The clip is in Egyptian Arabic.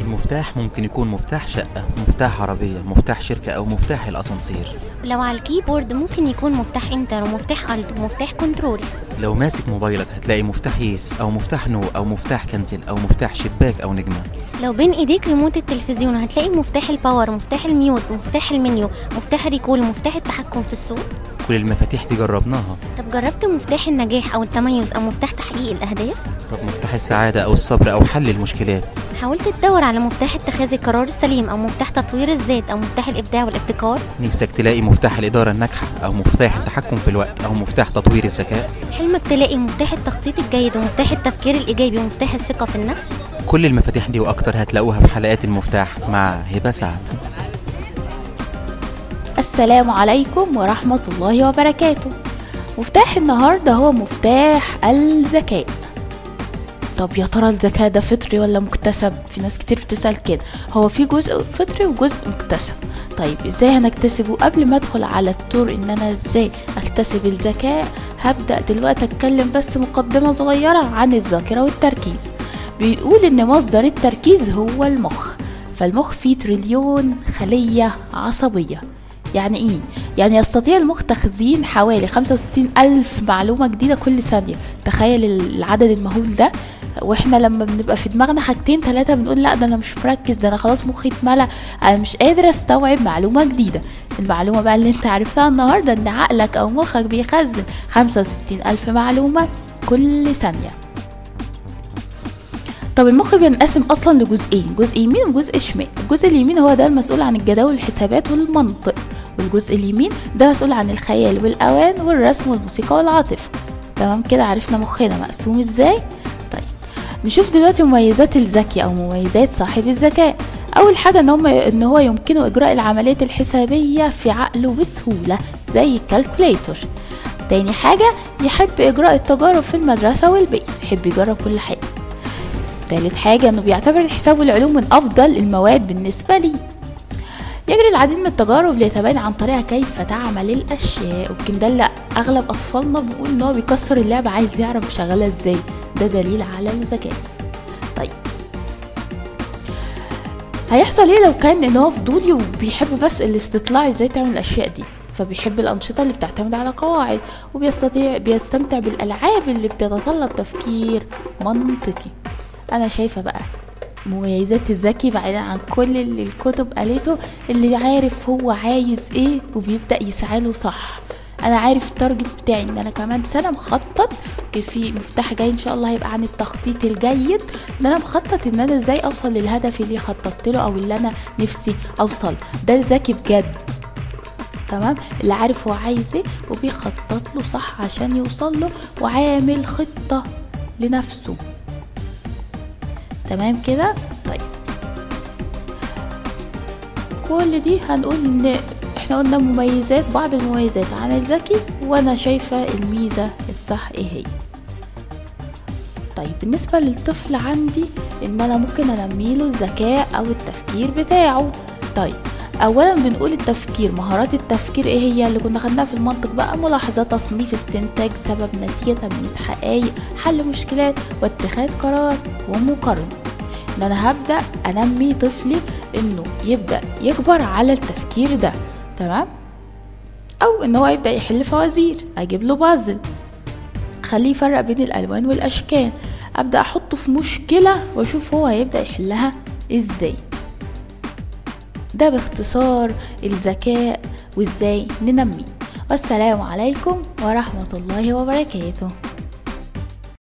المفتاح ممكن يكون مفتاح شقة مفتاح عربية مفتاح شركة أو مفتاح الأسانسير ولو على الكيبورد ممكن يكون مفتاح انتر ومفتاح الت ومفتاح كنترول لو ماسك موبايلك هتلاقي مفتاح يس أو مفتاح نو أو مفتاح كنزل أو مفتاح شباك أو نجمة لو بين ايديك ريموت التلفزيون هتلاقي مفتاح الباور مفتاح الميوت مفتاح المنيو مفتاح الريكول مفتاح التحكم في الصوت كل المفاتيح دي جربناها طب جربت مفتاح النجاح او التميز او مفتاح تحقيق الاهداف طب مفتاح السعادة أو الصبر أو حل المشكلات حاولت تدور على مفتاح اتخاذ القرار السليم او مفتاح تطوير الذات او مفتاح الابداع والابتكار نفسك تلاقي مفتاح الإدارة الناجحة أو مفتاح التحكم في الوقت أو مفتاح تطوير الذكاء حلمك تلاقي مفتاح التخطيط الجيد ومفتاح التفكير الايجابي ومفتاح الثقه في النفس كل المفاتيح دي وأكتر هتلاقوها في حلقات المفتاح مع هبة سعد السلام عليكم ورحمة الله وبركاته مفتاح النهاردة هو مفتاح الذكاء طب يا ترى الذكاء ده فطري ولا مكتسب في ناس كتير بتسأل كده هو في جزء فطري وجزء مكتسب طيب ازاي هنكتسبه قبل ما ادخل على التور ان انا ازاي اكتسب الذكاء هبدأ دلوقتي اتكلم بس مقدمة صغيرة عن الذاكرة والتركيز بيقول ان مصدر التركيز هو المخ فالمخ فيه تريليون خلية عصبية يعني ايه؟ يعني يستطيع المخ تخزين حوالي 65 ألف معلومة جديدة كل ثانية تخيل العدد المهول ده واحنا لما بنبقى في دماغنا حاجتين ثلاثة بنقول لا ده انا مش مركز ده انا خلاص مخي اتملى انا مش قادر استوعب معلومة جديدة المعلومة بقى اللي انت عرفتها النهاردة ان عقلك او مخك بيخزن 65 ألف معلومة كل ثانية طب المخ بينقسم اصلا لجزئين جزء يمين وجزء شمال الجزء اليمين هو ده المسؤول عن الجداول الحسابات والمنطق والجزء اليمين ده مسؤول عن الخيال والاوان والرسم والموسيقى والعاطفه تمام كده عرفنا مخنا مقسوم ازاي طيب نشوف دلوقتي مميزات الذكي او مميزات صاحب الذكاء اول حاجه ان هم ان هو يمكنه اجراء العمليات الحسابيه في عقله بسهوله زي الكالكوليتر تاني حاجة يحب إجراء التجارب في المدرسة والبيت يحب يجرب كل حاجة تالت حاجة انه بيعتبر الحساب والعلوم من افضل المواد بالنسبة لي يجري العديد من التجارب ليتبين عن طريقة كيف تعمل الاشياء ويمكن ده اللي اغلب اطفالنا بنقول ان هو بيكسر اللعبة عايز يعرف شغالة ازاي ده دليل على الذكاء طيب هيحصل ايه لو كان ان هو فضولي وبيحب بس الاستطلاع ازاي تعمل الاشياء دي فبيحب الأنشطة اللي بتعتمد على قواعد وبيستطيع بيستمتع بالألعاب اللي بتتطلب تفكير منطقي انا شايفه بقى مميزات الذكي بعيدا عن كل اللي الكتب قالته اللي عارف هو عايز ايه وبيبدا يسعى له صح انا عارف التارجت بتاعي ان انا كمان سنه مخطط في مفتاح جاي ان شاء الله هيبقى عن التخطيط الجيد ان انا مخطط ان انا ازاي اوصل للهدف اللي خططت له او اللي انا نفسي اوصل ده الذكي بجد تمام اللي عارف هو عايز ايه وبيخطط له صح عشان يوصل له وعامل خطه لنفسه تمام كده طيب كل دي هنقول ان احنا قلنا مميزات بعض المميزات عن الذكي وانا شايفة الميزة الصح ايه هي طيب بالنسبة للطفل عندي ان انا ممكن انميله الذكاء او التفكير بتاعه طيب اولا بنقول التفكير مهارات التفكير ايه هي اللي كنا خدناها في المنطق بقى ملاحظه تصنيف استنتاج سبب نتيجه تمييز حقائق حل مشكلات واتخاذ قرار ومقارنه ان انا هبدا انمي طفلي انه يبدا يكبر على التفكير ده تمام او ان هو يبدا يحل فوازير اجيب له بازل خليه يفرق بين الالوان والاشكال ابدا احطه في مشكله واشوف هو هيبدا يحلها ازاي ده باختصار الذكاء وازاي ننميه والسلام عليكم ورحمة الله وبركاته